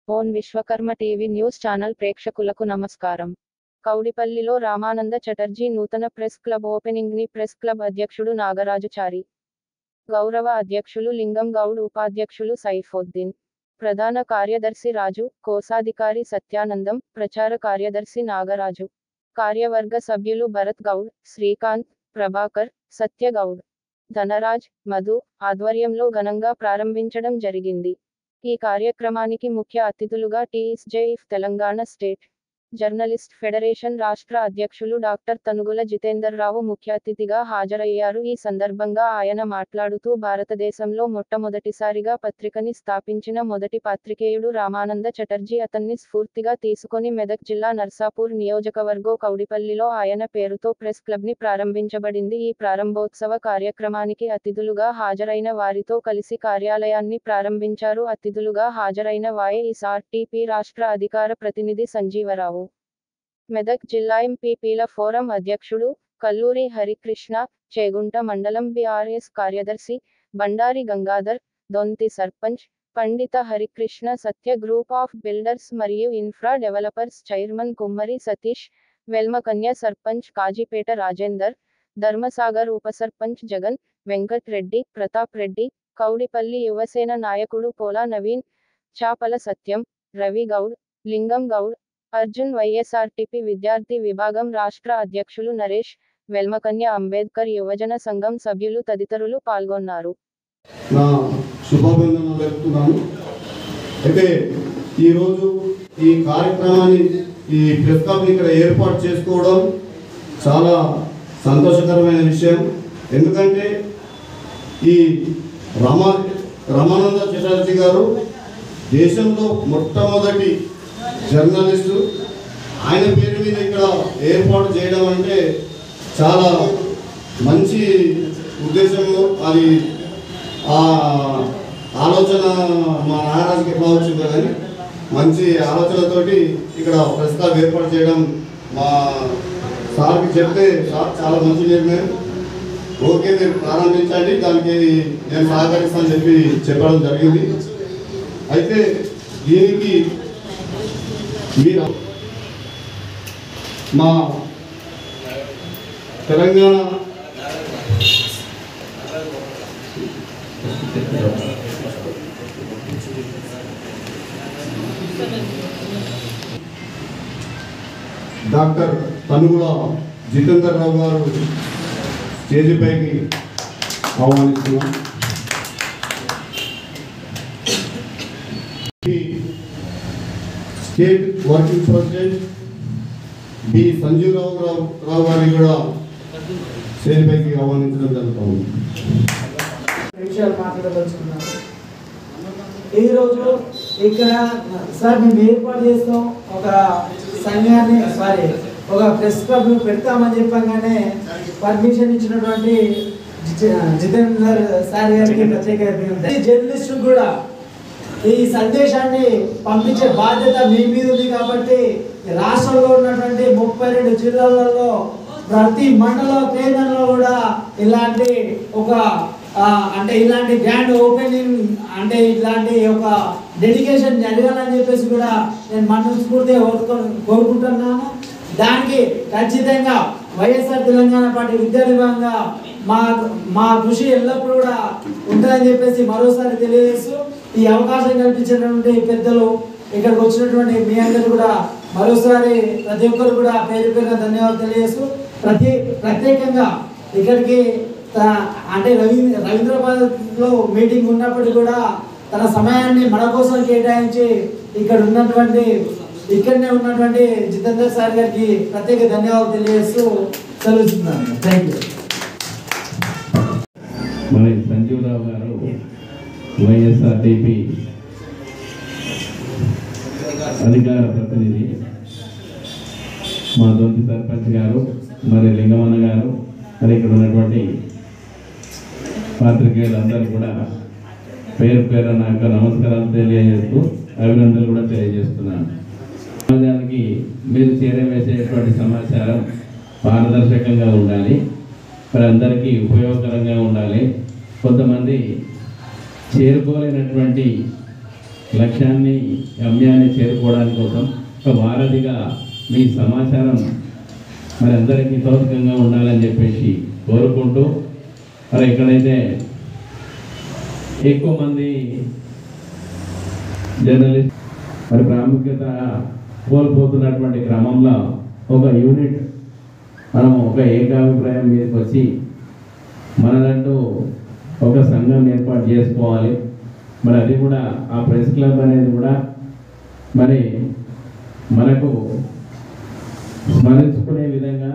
Own Vishwakarma TV news channel ప్రేక్షకులకు నమస్కారం కౌడిపల్లిలో రామానంద చటర్జీ నూతన ప్రెస్ క్లబ్ ఓపెనింగ్ ని ప్రెస్ క్లబ్ అధ్యక్షుడు నాగరాజుచారి గౌరవ అధ్యక్షులు లింగం గౌడ్ ఉపాధ్యక్షులు సైఫోద్దీన్ ప్రధాన కార్యదర్శి రాజు కోశాధికారి సత్యానందం ప్రచార కార్యదర్శి నాగరాజు కార్యవర్గ సభ్యులు భరత్ గౌడ్ శ్రీకాంత్ ప్రభాకర్ సత్యగౌడ్ ధనరాజ్ మధు ఆధ్వర్యంలో ఘనంగా ప్రారంభించడం జరిగింది ఈ కార్యక్రమానికి ముఖ్య అతిథులుగా TSJF Telangana state journalist federation రాష్ట్ర అధ్యక్షులు డాక్టర్ తనుగుల జితేందర్ రావు ముఖ్య అతిథిగా హాజరయ్యారు ఈ సందర్భంగా ఆయన మాట్లాడుతూ భారతదేశంలో మొట్టమొదటిసారిగా పత్రికని స్థాపించిన మొదటి పాత్రికేయుడు రామానంద చటర్జీ అతన్ని స్ఫూర్తిగా తీసుకొని మెదక్ జిల్లా నర్సాపూర్ నియోజకవర్గో కౌడిపల్లిలో ఆయన పేరుతో ప్రెస్ క్లబ్ ని ప్రారంభించబడింది ఈ ప్రారంభోత్సవ కార్యక్రమానికి అతిథులుగా హాజరైన వారితో కలిసి కార్యాలయాన్ని ప్రారంభించారు అతిథులుగా హాజరైన వైఎస్ఆర్టీపీ రాష్ట్ర అధికార ప్రతినిధి సంజీవరావు మెదక్ జిల్లా ఎంపీపీల ఫోరం అధ్యక్షుడు కల్లూరి హరికృష్ణ చేగుంట మండలం బీఆర్ఎస్ కార్యదర్శి Bandari Gangadhar Donthi sarpanch Pandita Harikrishna Satya group of builders మరియు infra developers chairman Kummari Satish వెల్మకన్య sarpanch Kazipet Rajender Dharmasagar ఉప సర్పంచ్ జగన్ వెంకట్ రెడ్డి ప్రతాప్ రెడ్డి కౌడిపల్లి యువసేన నాయకుడు పోలా నవీన్ చాపల సత్యం రవి గౌడ్ లింగం గౌడ్ అర్జున్ వైఎస్ఆర్టీపీ విద్యార్థి విభాగం రాష్ట్ర అధ్యక్షులు నరేష్ వెల్మకన్య అంబేద్కర్ యువజన సంఘం సభ్యులు తదితరులు పాల్గొన్నారు నా శుభాభినందనలు తెలుపుతున్నాను అయితే ఈరోజు ఈ కార్యక్రమాన్ని ఈ ప్రెస్ క్లబ్ని ఇక్కడ ఏర్పాటు చేసుకోవడం చాలా సంతోషకరమైన విషయం ఎందుకంటే ఈ రమా రమానంద చటర్జీ గారు దేశంలో మొట్టమొదటి జర్నలిస్టు ఆయన పేరు మీద ఇక్కడ ఏర్పాటు చేయడం అంటే చాలా మంచి ఉద్దేశంలో అది ఆ ఆలోచన మా నాగరాజుకి ఎట్లా వచ్చిందో కానీ మంచి ఆలోచనతోటి ఇక్కడ ప్రెస్ క్లబ్ ఏర్పాటు చేయడం మా సార్కి చెప్తే సార్ చాలా మంచి నిర్ణయం ఓకే మీరు ప్రారంభించండి దానికి నేను సహకరిస్తానని చెప్పి చెప్పడం జరిగింది అయితే దీనికి మీరు మా తెలంగాణ డాక్టర్ తనుగుల జితేందర్ రావు గారు స్టేజ్ పైకి ఆహ్వానిస్తున్నాం ఈ state working president B Sanjeevarao Rao Rao గారిని కూడా స్టేజ్ పైకి ఆహ్వానించడం జరుగుతుంది విషయాలు మాట్లాడదలుచుకున్నాను ఈరోజు ఇక్కడ సార్ మేము ఏర్పాటు చేస్తాం ఒక సంఘాన్ని సారీ ఒక ప్రెస్ క్లబ్ పెడతామని చెప్పగానే పర్మిషన్ ఇచ్చినటువంటి జి- జితేందర్ సార్ గారికి ప్రత్యేక అభినందనలు. ఈ జర్నలిస్టు కూడా ఈ సందేశాన్ని పంపించే బాధ్యత మీ మీద ఉంది కాబట్టి రాష్ట్రంలో ఉన్నటువంటి ముప్పై రెండు జిల్లాలలో ప్రతి మండల కేంద్రంలో కూడా ఇలాంటి ఒక ఆ, అంటే ఇలాంటి గ్రాండ్ ఓపెనింగ్ అంటే ఇలాంటి ఒక డెడికేషన్ జరగాలని చెప్పేసి కూడా నేను మనస్ఫూర్తిగా కోరుకో- కోరుకుంటున్నాను దానికి ఖచ్చితంగా వైఎస్ఆర్ తెలంగాణ పార్టీ విద్యా విభాగంగా మా మా కృషి ఎల్లప్పుడూ కూడా ఉంటుందని చెప్పేసి మరోసారి తెలియజేస్తూ ఈ అవకాశం కల్పించినటువంటి పెద్దలు ఇక్కడికి వచ్చినటువంటి మీ అందరూ కూడా మరోసారి ప్రతి ఒక్కరు కూడా పేరు పేరున ధన్యవాదాలు తెలియజేస్తూ ప్రతి ప్రత్యేకంగా ఇక్కడికి త- అంటే రవీ రవీంద్రబాద్లో మీటింగ్ ఉన్నప్పుడు కూడా తన సమయాన్ని మన కోసం కేటాయించి ఇక్కడ ఉన్నటువంటి ఇక్కడనే ఉన్నటువంటి జితేందర్ సార్ గారికి ప్రత్యేక ధన్యవాదాలు తెలియజేస్తూ సెలవుస్తున్నాను థ్యాంక్ యూ మరి సంజీవరావు గారు వైఎస్ఆర్టీపీ అధికార ప్రతినిధి మా దొంతి సర్పంచ్ గారు మరి లింగమన్న గారు మరి ఇక్కడ ఉన్నటువంటి పాత్రికేయులందరూ కూడా పేరు పేరు నా యొక్క నమస్కారాలు తెలియజేస్తూ అభినందనలు కూడా తెలియజేస్తున్నాను సమాజానికి మీరు చేరవేసేటువంటి సమాచారం పారదర్శకంగా ఉండాలి మరి అందరికీ ఉపయోగకరంగా ఉండాలి కొంతమంది చేరుకోలేనటువంటి లక్ష్యాన్ని గమ్యాన్ని చేరుకోవడానికి కోసం ఒక వారధిగా మీ సమాచారం మరి అందరికీ తోచకంగా ఉండాలని చెప్పేసి కోరుకుంటూ మరి ఎక్కడైతే ఎక్కువ మంది జర్నలిస్ట్ మరి ప్రాముఖ్యత కోల్పోతున్నటువంటి క్రమంలో ఒక యూనిట్ మనం ఒక ఏకాభిప్రాయం మీదకి వచ్చి మనదంటూ ఒక సంఘం ఏర్పాటు చేసుకోవాలి మరి అది కూడా ఆ ప్రెస్ క్లబ్ అనేది కూడా మరి మనకు స్మరించుకునే విధంగా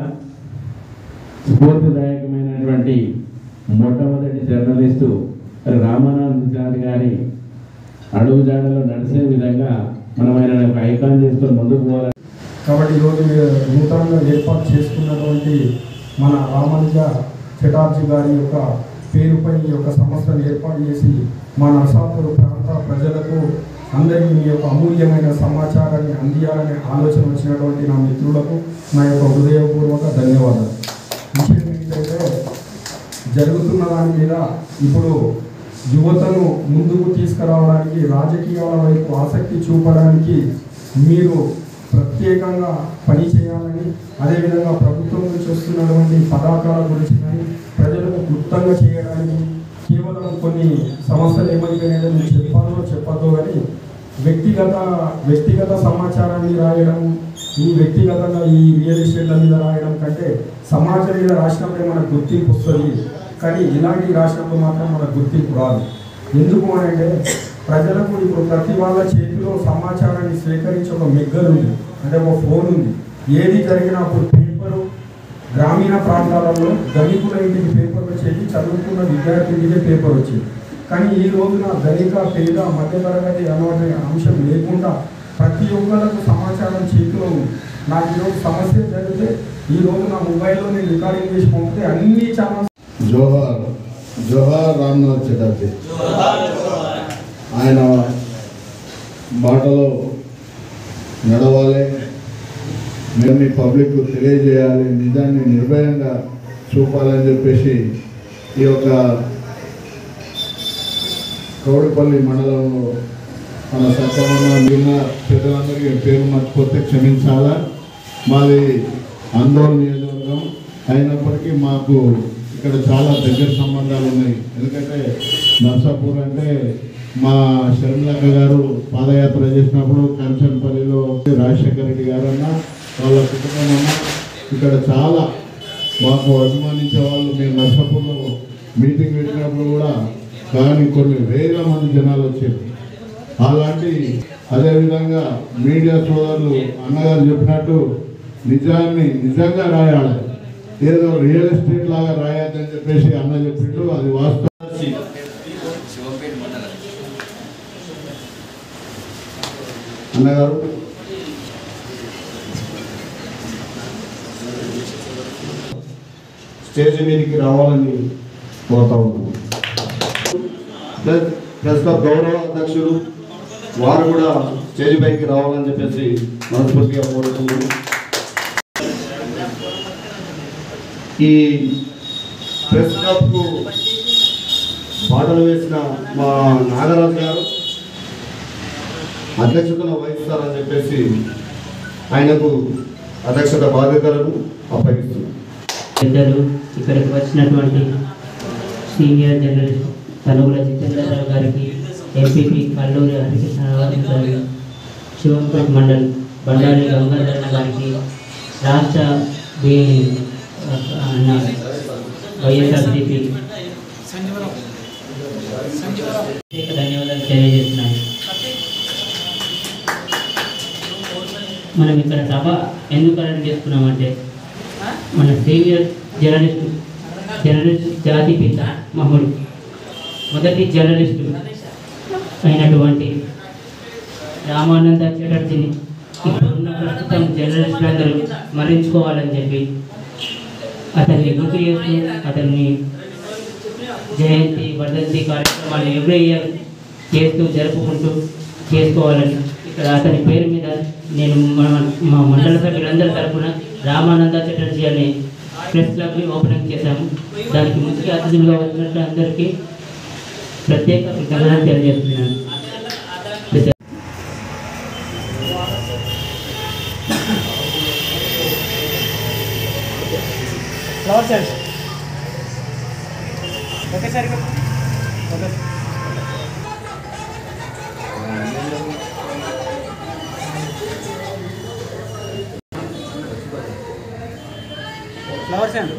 స్ఫూర్తిదాయకమైనటువంటి మొట్టమొదటి జర్నలిస్టు మరి రామానందాచారి గారి అడుగుజాడలో నడిచే విధంగా మనం ఆయన ఒక ఐకాన్ చేసుకొని ముందుకు పోవాలి కాబట్టి ఈరోజు మీరు నూతనంగా ఏర్పాటు చేసుకున్నటువంటి మన రామానుజ చటార్జీ గారి యొక్క పేరుపై ఈ యొక్క సంస్థను ఏర్పాటు చేసి మా నర్సాపూర్ ప్రాంత ప్రజలకు అందరికీ మీ యొక్క అమూల్యమైన సమాచారాన్ని అందియాలనే ఆలోచన వచ్చినటువంటి నా మిత్రులకు నా యొక్క హృదయపూర్వక ధన్యవాదాలు విషయం ఏంటంటే జరుగుతున్న దాని మీద ఇప్పుడు యువతను ముందుకు తీసుకురావడానికి రాజకీయాల వైపు ఆసక్తి చూపడానికి మీరు ప్రత్యేకంగా పని చేయాలని అదేవిధంగా ప్రభుత్వం నుంచి వస్తున్నటువంటి పథకాల గురించి కానీ ప్రజలకు క్లుప్తంగా చేయడానికి కేవలం కొన్ని సమస్యలు ఏమైపోయినాయో మీరు చెప్పాలో చెప్పద్దు కానీ వ్యక్తిగత వ్యక్తిగత సమాచారాన్ని రాయడం ఈ వ్యక్తిగతంగా ఈ రియల్ ఎస్టేట్ల మీద రాయడం కంటే సమాజం మీద రాసినప్పుడే మనకు గుర్తింపు వస్తుంది కానీ ఇలాంటి రాసినప్పుడు మాత్రం మనకు గుర్తింపు రాదు ఎందుకు అని అంటే ప్రజలకు ఇప్పుడు ప్రతి వాళ్ళ చేతిలో సమాచారాన్ని స్వీకరించే ఒక మిగ్గర్ ఉంది అంటే ఒక ఫోన్ ఉంది ఏది జరిగినా అప్పుడు పేపరు గ్రామీణ ప్రాంతాలలో ధనికుల ఇంటికి పేపర్ వచ్చేది చదువుకున్న విద్యార్థి ఇంటికే పేపర్ వచ్చేది కానీ ఈ రోజున ధనిక పేద మధ్యతరగతి అనే అంశం లేకుండా ప్రతి ఒక్కరికి సమాచారం చేతిలో ఉంది నాకు ఈరోజు సమస్య జరిగితే ఈ రోజు నా మొబైల్లో నేను రికార్డింగ్ చేసి పంపితే అన్ని ఛానల్స్ జోహార్ జోహార్ రామ్నాథ్ చటర్జీ ఆయన బాటలో నడవాలి మేము మీ పబ్లిక్ తెలియజేయాలి నిజాన్ని నిర్భయంగా చూపాలని చెప్పేసి ఈ యొక్క కౌడిపల్లి మండలంలో మన సత్యమన్న మిగిలిన పెద్దలందరికీ పేరు మర్చిపోతే క్షమించాలా మాది ఆందోళన నియోజకవర్గం అయినప్పటికీ మాకు ఇక్కడ చాలా దగ్గర సంబంధాలు ఉన్నాయి ఎందుకంటే నర్సాపూర్ అంటే మా శర్మిలక్క గారు పాదయాత్ర చేసినప్పుడు కంచన్పల్లిలో రాజశేఖర రెడ్డి గారు అన్న వాళ్ళ కుటుంబం అన్న ఇక్కడ చాలా మాకు అభిమానించే వాళ్ళు మేము నర్సాపూర్లో మీటింగ్ పెట్టినప్పుడు కూడా కానీ కొన్ని వేల మంది జనాలు వచ్చారు అలాంటి అదేవిధంగా మీడియా సోదరులు అన్నగారు చెప్పినట్టు నిజాన్ని నిజంగా రాయాలి ఏదో రియల్ ఎస్టేట్ లాగా రాయద్దని చెప్పేసి అన్న చెప్పిండు అది వాస్తవం అన్నగారు స్టేజ్ మీదకి రావాలని కోరుతా ఉన్నాను ప్లస్ ప్లస్ క్లబ్ గౌరవ అధ్యక్షులు వారు కూడా స్టేజ్ పైకి రావాలని చెప్పేసి మనస్ఫూర్తిగా కోరుతున్నాను ఈ ప్రెస్ క్లబ్కు బాటలు వేసిన మా నాగరాజు గారు అధ్యక్షతను వహిస్తారని చెప్పేసి ఆయనకు అధ్యక్షత బాధ్యతలను అప్పగిస్తున్నాను పెద్దలు ఇక్కడికి వచ్చినటువంటి సీనియర్ జర్నలిస్ట్ తనుగుల జితేంద్రరావు గారికి ఎంపీపీ కల్లూరి హరికృష్ణరావు గారికి శివంపేట మండల్ బండారి గంగాధరణ గారికి రాష్ట్ర బి అన్న వైఎస్ఆర్సీపీ ప్రత్యేక ధన్యవాదాలు తెలియజేస్తున్నాను మనం ఇక్కడ సభ ఎందుకు అరేంజ్ చేసుకున్నామంటే మన సీనియర్ జర్నలిస్టు జర్నలిస్ట్ జాతి పిత మహుడు మొదటి జర్నలిస్టు అయినటువంటి రామానంద చటర్జీని ఇప్పుడున్న ప్రస్తుతం జర్నలిస్టులందరూ స్మరించుకోవాలని చెప్పి అతన్ని గుర్తు చేస్తూ అతన్ని జయంతి వర్ధంతి కార్యక్రమాలు ఎవ్రీ ఇయర్ చేస్తూ జరుపుకుంటూ చేసుకోవాలని ఇక్కడ అతని పేరు మీద నేను మన- మా మండల సభ్యులందరి తరఫున రామానంద చటర్జీ అనే ప్రెస్ క్లబ్ని ఓపెనింగ్ చేశాము దానికి ముఖ్య అతిథులుగా వచ్చినట్టు అందరికీ ప్రత్యేక కృతజ్ఞతలు తెలియజేస్తున్నాను flower sense okay sir okay flower sense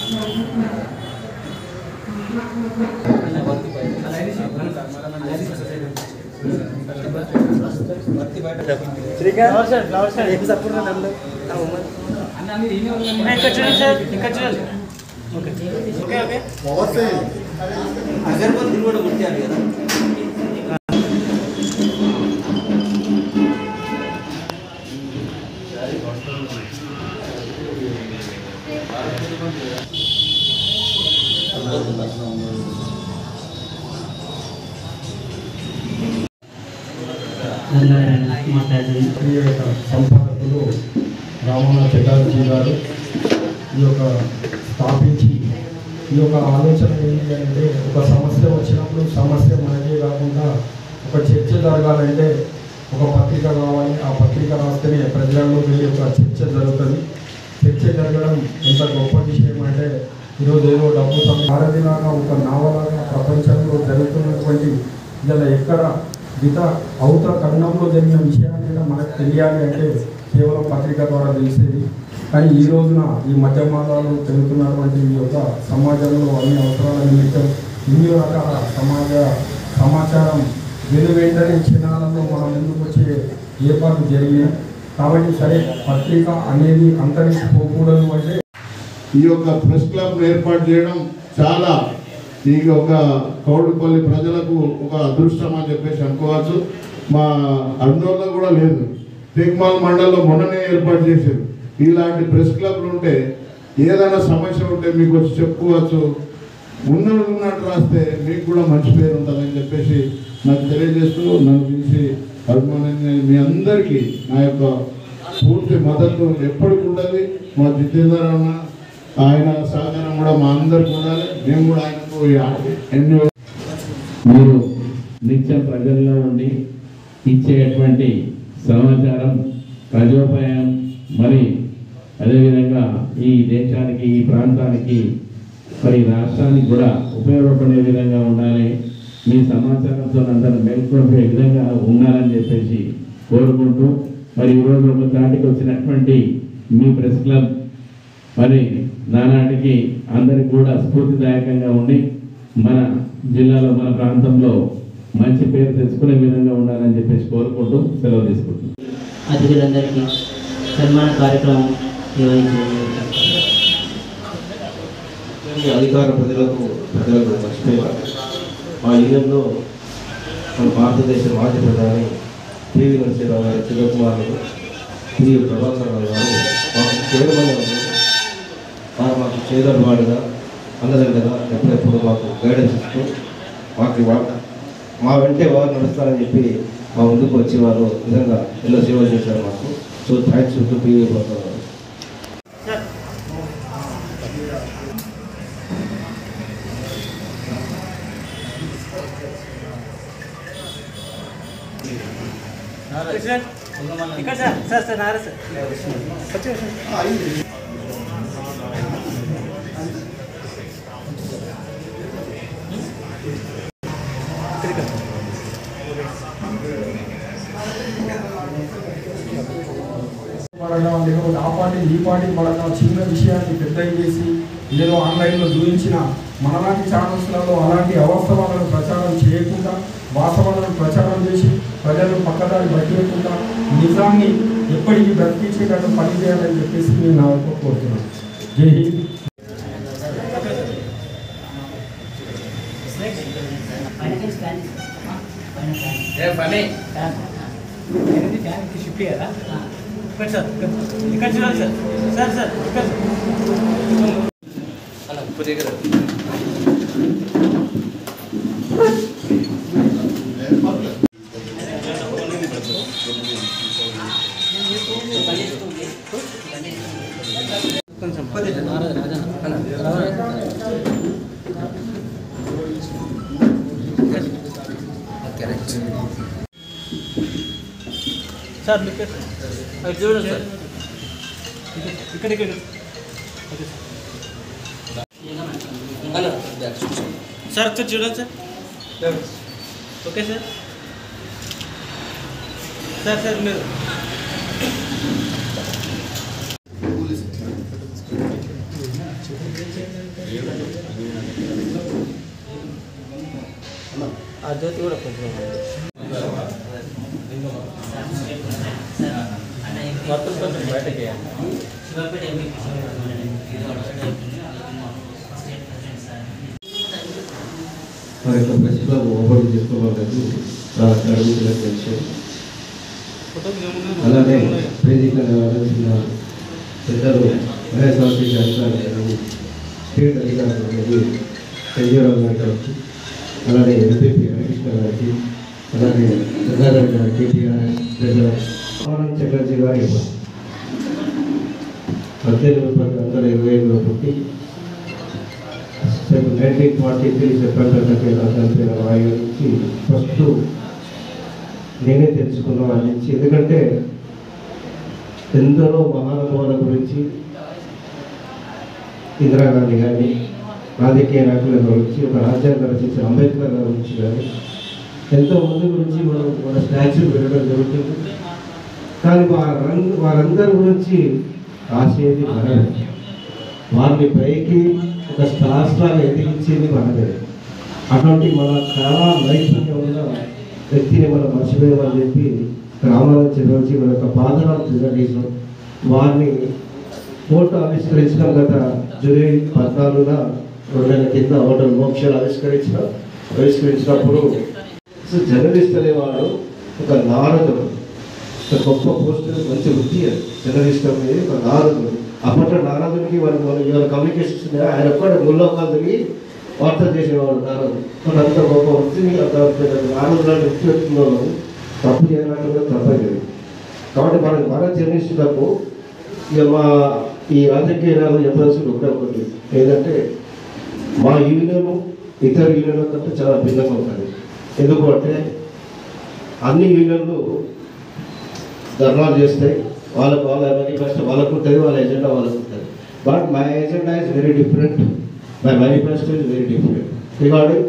flower sense flower sense ఇక్కడ చూడండి సార్ ఇక్కడ చూడండి ఓకే ఓకే ఓకే అగరబత్తులు కూడా ముట్టారు కదా గంగాధర్ మాట్లాడుతుంది ప్రియ సంపాదకులు రామన్న చటర్జీ గారు ఈ యొక్క స్థాపించి ఈ యొక్క ఆలోచన ఏంటి అంటే ఒక సమస్య వచ్చినప్పుడు సమస్య మనకే కాకుండా ఒక చర్చ జరగాలంటే ఒక పత్రిక కావాలి ఆ పత్రిక రాస్తేనే ప్రజల్లో వెళ్ళి ఒక చర్చ జరుగుతుంది చర్చ జరగడం ఎంత గొప్ప విషయం అంటే ఈరోజు ఏదో డబ్బు భారతిలాగా ఒక నావలాగా ప్రపంచంలో జరుగుతున్నటువంటి ఇలా ఎక్కడ గీత అవతల కన్నంలో జరిగిన విషయాన్ని కూడా మనకు తెలియాలి అంటే కేవలం పత్రిక ద్వారా తెలిసేది కానీ ఈ రోజున ఈ మధ్యమాదాలు తెలుగుతున్నటువంటి ఈ యొక్క సమాజంలో అన్ని అవసరాల నిమిత్తం ఇన్ని రకాల సమాజ సమాచారం వెను వెంటనే క్షణాలలో మనం ముందుకు వచ్చే ఏర్పాటు జరిగినాయి కాబట్టి సరే పత్రిక అనేది అంతరించిపోకూడదు అంటే ఈ యొక్క ప్రెస్ క్లబ్ ఏర్పాటు చేయడం చాలా ఈ ఒక కౌడుపల్లి ప్రజలకు ఒక అదృష్టం అని చెప్పేసి అనుకోవచ్చు మా అర్నూల్లో కూడా లేదు తేక్మాల్ మండలంలో మొన్ననే ఏర్పాటు చేశారు ఇలాంటి ప్రెస్ క్లబ్లు ఉంటే ఏదైనా సమస్య ఉంటే మీకు వచ్చి చెప్పుకోవచ్చు ఉన్నది ఉన్నట్టు రాస్తే మీకు కూడా మంచి పేరు ఉంటుందని చెప్పేసి నాకు తెలియజేస్తూ నన్ను పిలిచి అభిమానంగా మీ అందరికీ నా యొక్క పూర్తి మద్దతు ఎప్పటికి ఉండాలి మా జితేందర్ అన్న ఆయన సహకారం కూడా మా అందరికి ఉండాలి మేము కూడా ఆయనకు ఈ ఆ- ఎన్నో మీరు నిత్యం ప్రజల్లో ఉండి ఇచ్చేటువంటి సమాచారం ప్రజోపాయం మరి అదేవిధంగా ఈ దేశానికి ఈ ప్రాంతానికి మరి రాష్ట్రానికి కూడా ఉపయోగపడే విధంగా ఉండాలి మీ సమాచారంతో అందరూ మేల్కొల్పే విధంగా ఉండాలని చెప్పేసి కోరుకుంటూ మరి ఈరోజు ఒక దాటికి వచ్చినటువంటి మీ ప్రెస్ క్లబ్ మరి నానాటికి అందరికి కూడా స్ఫూర్తిదాయకంగా ఉండి మన జిల్లాలో మన ప్రాంతంలో మంచి పేరు తెచ్చుకునే విధంగా ఉండాలని చెప్పేసి కోరుకుంటూ సెలవు తీసుకుంటున్నాం అతిథులందరికీ సన్మాన కార్యక్రమం నిర్వహించారు ఈ అధికార ప్రజలకు ప్రజలకు మర్చిపోయారు మా యూనియన్లో మన భారతదేశ మాజీ ప్రధాని పివి నరసింహరావు గారు శివకుమార్ గారు పి ప్రభాకర్ రావు గారు మాకు చైర్మన్ గారు వారు మాకు చేదోడువాడుగా అందదండగా ఎప్పుడెప్పుడు మాకు గైడెన్స్ ఇస్తూ మాకు వా- మా వెంటే వారు నడుస్తారని చెప్పి మా ముందుకు వచ్చి వారు నిజంగా ఎన్నో సేవలు చేశారు మాకు so thanks to PV Prabhakar garu ఇక్కడ sir sir sir Nara sir వచ్చి పరంగా లేకపోతే ఆ పార్టీ ఈ పార్టీ పరంగా చిన్న విషయాన్ని పెద్ద చేసి ఏదో ఆన్లైన్లో చూపించిన మనలాంటి ఛానల్స్లలో అలాంటి అవాస్తవాలను ప్రచారం చేయకుండా వాస్తవాలను ప్రచారం చేసి ప్రజలను పక్కదారి పట్టియకుండా నిజాన్ని ఎప్పటికీ బ్రతికించేటట్టు పనిచేయాలని చెప్పేసి నేను నా వరకు కోరుతున్నాను జై హింద్ షిఫ్ట్ చేయాలా ఇక్కడ సార్ ఇక్కడ చూడాలి సార్ సార్ సార్ ఇక్కడ సార్ మీ పేరు అది చూడండి సార్ ఇక్కడ ఇక్కడ సార్ ఒకసారి చూడండి sir okay sir sir sir మీరు ఆ జ్యోతి కూడా కొంచెం మొత్తం కొంచెం బయటకి మరి యొక్క ప్రెస్ క్లబ్ ఓపెన్ చేసుకోవాలని అడుగుతున్నట్టు విషయం అలానే వేదిక నిలవాల్సిన పెద్దలు వైఎస్ఆర్సీ అధికారులు స్టేట్ అధికారులు సంజీవరావు గారి గారికి అలానే ఎంపీపీ హరికృష్ణ గారికి అలానే గంగాధర్ గారికి టీఆర్ఎస్ ప్రెసిడెంట్ ఆనంద్ చటర్జీ గారి పద్దెనిమిది వందల ఇరవై ఐదులో పుట్టి nineteen forty three September thirty చనిపోయిన వాయు నుంచి ఫస్ట్ నేనే తెలుసుకున్నాను వాళ్ళ నుంచి ఎందుకంటే ఎందరో మహానుభావుల గురించి ఇందిరాగాంధీ కానీ రాజకీయ నాయకుల గురించి ఒక రాజ్యాంగ రచించిన అంబేద్కర్ గారి గురించి కానీ ఎంతో మంది గురించి మనం మన స్టాచ్యూ పెట్టడం జరుగుతుంది కానీ వారంద వారందరి గురించి రాసేది మనమే వారిని పైకి ఒక స్టార్స్ లాగా ఎదిగించేది మనదే అటువంటి మన చాలా నైపుణ్యం ఉన్న వ్యక్తిని మనం మర్చిపోయామని చెప్పి రామారావు చంద్రజీ మన యొక్క బాధనాలు తిరగేసాం వారిని ఫోటో ఆవిష్కరించడం గత జూలై పద్నాలుగున రెండు నెలల కింద హోటల్ మోక్షాలు ఆవిష్కరించిన ఆవిష్కరించినప్పుడు సో జర్నలిస్ట్ అనేవాడు ఒక నారదుడు ఒక గొప్ప పోస్ట్ మంచి వృత్తి అది జర్నలిస్ట్ అనేది ఒక నారదుడు అప్పట్లో నారదుడికి వాళ్ళు వాళ్ళు ఇవాళ కమ్యూనికేషన్స్ ఉన్నాయి ఆయన ఒక్కడ ముల్లోకాలు తిరిగి వార్త చేసేవాడు నారదుడు మరి అంత గొప్ప వృత్తిని అంత పెద్ద నారదుడు లాంటి వృత్తి పెట్టుకున్నాను తప్పు చేయాలంటే తప్పలేదు కాబట్టి మన మన జర్నలిస్టులకు ఇక మా ఈ రాజకీయ నాయకులు చెప్పాల్సింది ఒకటే ఒకటి ఏంటంటే మా యూనియన్ ఇతర యూనియన్ల కంటే చాలా భిన్నంగా ఉంటుంది ఎందుకు అంటే అన్ని యూనియన్లు ధర్నాలు చేస్తాయి వాళ్ళకు వాళ్ళ మేనిఫెస్టో వాళ్ళకు ఉంటుంది వాళ్ళ ఎజెండా వాళ్ళకు ఉంటుంది but my agenda is very different my manifesto is very different regarding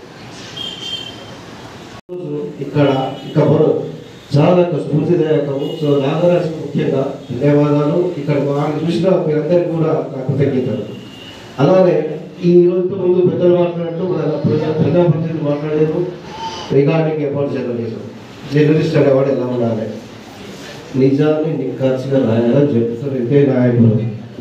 ఇక్కడ ఇక్కడ మనం చాలా యొక్క స్ఫూర్తిదాయకము సో నాగరాజు ముఖ్యంగా ధన్యవాదాలు ఇక్కడ వాళ్ళు చూసిన మీరందరికీ కూడా నా కృతజ్ఞతలు అలానే ఈ రోజుతో ముందు పెద్దలు మాట్లాడుతూ మన ప్రజా ప్రజాప్రతినిధులు మాట్లాడారు రిగార్డింగ్ అబౌట్ జర్నలిజం జర్నలిస్ట్ అనేవాడు ఎలా ఉండాలి నిజాన్ని నిఖార్చిగా రాయాలని చెప్తారు ఇదే నాయకులు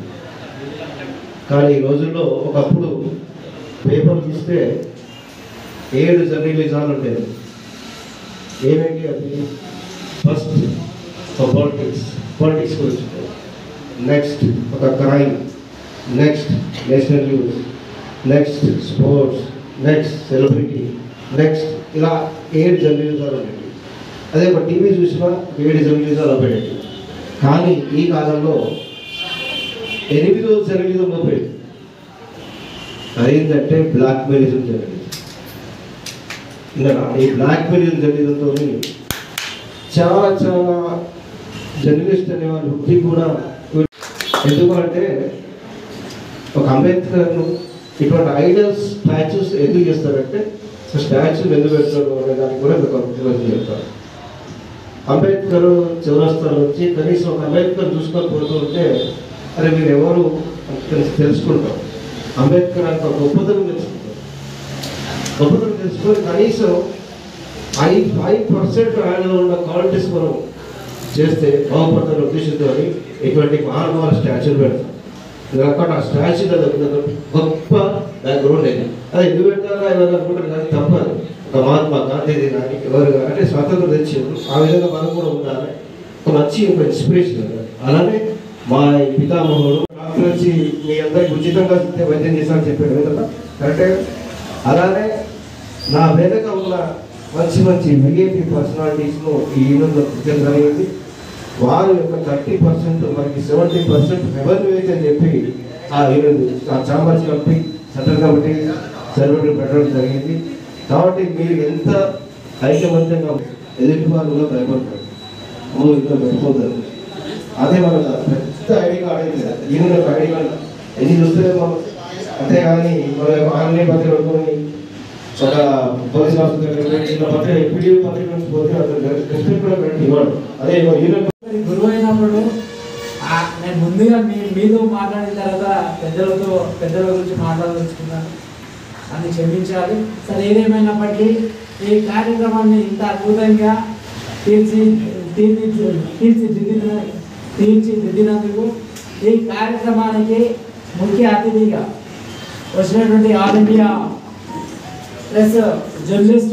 కానీ ఈ రోజుల్లో ఒకప్పుడు పేపర్ తీస్తే ఏడు జర్నలిజాలు ఉండేది ఏమేంటి అది ఫస్ట్ ఒక పాలిటిక్స్ పాలిటిక్స్ గురించి నెక్స్ట్ ఒక crime next national news next sports next celebrity next ఇలా ఏడు జర్నలిజాలు ఉండేవి అదే ఒక టీవీ చూసినా ఏడు జర్నలిజాలు ఉండేవి కానీ ఈ కాలంలో ఎనిమిదో జర్నలిజం పోయింది అదేంటంటే బ్లాక్ మెయిలిజం జర్నలిజం ఇంకా ఈ బ్లాక్ మెయిలిజం జర్నలిజంతో చాలా చాలా జర్నలిస్ట్ అనే వాళ్ళ వృత్తి కూడా ఎందుకంటే ఒక అంబేద్కర్ను ఇటువంటి ఐడల్స్ స్టాచ్యూస్ ఎందుకు చేస్తారంటే స్టాచ్యూలు ఎందుకు పెడతారు అనే దానికి కూడా మీకు ఒక చెప్తారు అంబేద్కర్ చౌరస్తాలో వచ్చి కనీసం ఒక అంబేద్కర్ చూసుకొని పోతుంటే అరే మీరు ఎవరు అని తెలిసి తెలుసుకుంటాం అంబేద్కర్ అంత గొప్పతనం తెలుసుకుంటాం గొప్పతనం తెలుసుకొని కనీసం ఐదు ఫైవ్ పర్సెంట్ ఆయనలో ఉన్న క్వాలిటీస్ మనం చేస్తే బాగుపడతారు ఉద్దేశంతో ఇటువంటి మహానుభావుల స్టాచ్యూలు పెడతాం అక్కడ ఆ స్టాచ్యూ గొప్ప బ్యాక్గ్రౌండ్ లేదు అది ఎందుకు పెట్టారా ఎవరు అనుకుంటారు కానీ తప్పదు ఒక మహాత్మా గాంధీది కానీ ఎవరు కానీ అంటే స్వాతంత్రం తెచ్చారు ఆ విధంగా మనం కూడా ఉండాలి ఒక మంచి ఒక ఇన్స్పిరేషన్ అలానే మా పితామహుడు డాక్టర్ వచ్చి మీ అందరికి ఉచితంగా వైద్యం చేశారని చెప్పారు కదా కరెక్టే అలానే నా వెనక ఉన్న మంచి మంచి విఐపి పర్సనాలిటీస్ను ఈ యూనియన్లో గుర్తించడం జరిగింది వారు యొక్క థర్టీ పర్సెంట్ మనకి సెవెంటీ పర్సెంట్ రెవెన్యూ అయితే అని చెప్పి ఆ యూనియన్ ఆ chambers committee central committee servant పెట్టడం జరిగింది కాబట్టి మీరు ఎంత ఐకమత్యంగా ఎదుటి వాళ్ళు కూడా భయపడతారు మూడు ఇద్దరు పెట్టుకుంటారు అదే మన పెద్ద ఐడి కార్డ్ అయితే ఈయన ఒక ఐడి కార్డ్ ఎన్ని చూస్తే మనం అంతేగాని మన యొక్క ఆన్లైన్ పత్రిక పెట్టుకొని ఒక పోలీస్ ఆఫీసర్ ఇట్లా పత్రిక పీడిఎఫ్ పత్రిక నుంచి పోతే అతను రెస్పెక్ట్ కూడా పెట్టి ఇవ్వడు అదే ఈయన మరి గురువు అయినప్పుడు ఆ, నేను ముందుగా మీ మీతో మాట్లాడిన తర్వాత పెద్దలతో పెద్దల గురించి మాట్లాడదలుచుకున్నాను అని క్షమించాలి సరే ఏదేమైనప్పటికీ ఈ కార్యక్రమాన్ని ఇంత అద్భుతంగా తీర్చి తీర్చి తీర్చిదిద్దిన తీర్చిదిద్దినందుకు ఈ కార్యక్రమానికి ముఖ్య అతిథిగా వచ్చినటువంటి all India plus journalist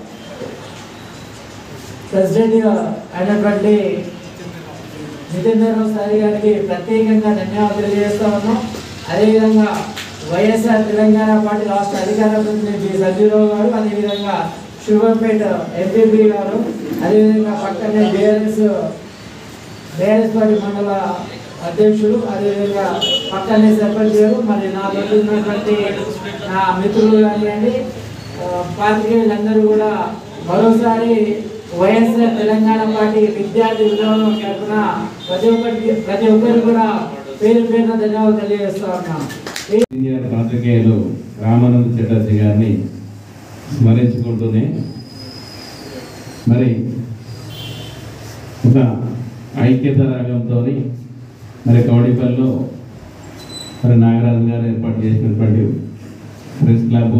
president అయినటువంటి జితేందర్ రావు సార్ గారికి ప్రత్యేకంగా ధన్యవాదాలు తెలియజేస్తా ఉన్నాం అదేవిధంగా వైఎస్ఆర్ తెలంగాణ పార్టీ రాష్ట్ర అధికార ప్రతినిధి సంజీవరావు గారు అదేవిధంగా శుభంపేట ఎంపీపీ గారు అదేవిధంగా పక్కనే బీఆర్ఎస్ బీఆర్ఎస్ పార్టీ మండల అధ్యక్షుడు అదేవిధంగా పక్కనే సర్పంచ్ గారు మరి నా తోటి ఉన్నటువంటి నా మిత్రులు కానివ్వండి ఆ, పాత్రికేయులందరూ కూడా మరోసారి వైఎస్ఆర్ తెలంగాణ పార్టీ విద్యార్థి విధానం తరఫున ప్రతి ఒక్కరికి ప్రతి ఒక్కరు కూడా పేరు పేరున ధన్యవాదాలు తెలియజేస్తా ఉన్నాం సీనియర్ పాత్రికేయులు రామానంద చటర్జీ గారిని స్మరించుకుంటూనే మరి ఒక ఐక్యత రాగంతో మరి కౌడిపల్లిలో మరి నాగరాజు గారు ఏర్పాటు చేసినటువంటి ప్రెస్ క్లబ్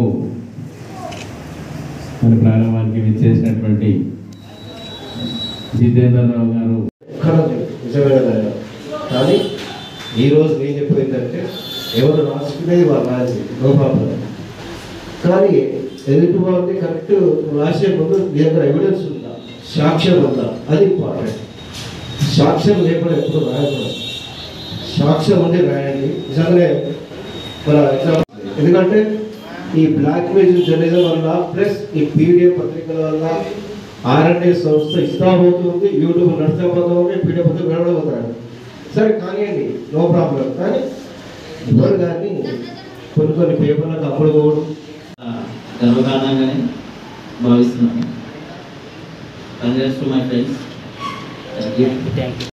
మరి ప్రారంభానికి విచ్చేసినటువంటి జితేందర్ రావు గారు ఎక్కడ లేదు నిజమైన దైవం కానీ ఈరోజు నేను చెప్పేది ఏంటంటే ఎవరు రాసుకునేది వాళ్ళు రాసి నో ప్రాబ్లం కానీ ఎదుటి వాళ్ళని కరెక్ట్ రాసే ముందు మీ దగ్గర ఎవిడెన్స్ ఉందా సాక్ష్యం ఉందా అది ఇంపార్టెంట్ సాక్ష్యం లేకుండా ఎప్పుడు రాయకూడదు సాక్ష్యం ఉండి రాయండి నిజంగానే మన ఎగ్జామ్ ఎందుకంటే ఈ బ్లాక్ మెయిల్ జర్నలిజం వల్ల ప్లస్ ఈ పీడిఎఫ్ పత్రికల వల్ల ఆర్ఎన్ఏ సంస్థ ఇస్తా పోతుంది యూట్యూబ్ నష్టపోతుంది పీడిఎఫ్ పత్రిక వెళ్ళబోతున్నాడు సరే కానివ్వండి నో ప్రాబ్లం కానీ ఎవరు కానీ కొన్ని కొన్ని పేపర్లకు అమ్ముడు పోవడం గర్వకారణంగానే భావిస్తున్నాను congrats to my friends thank you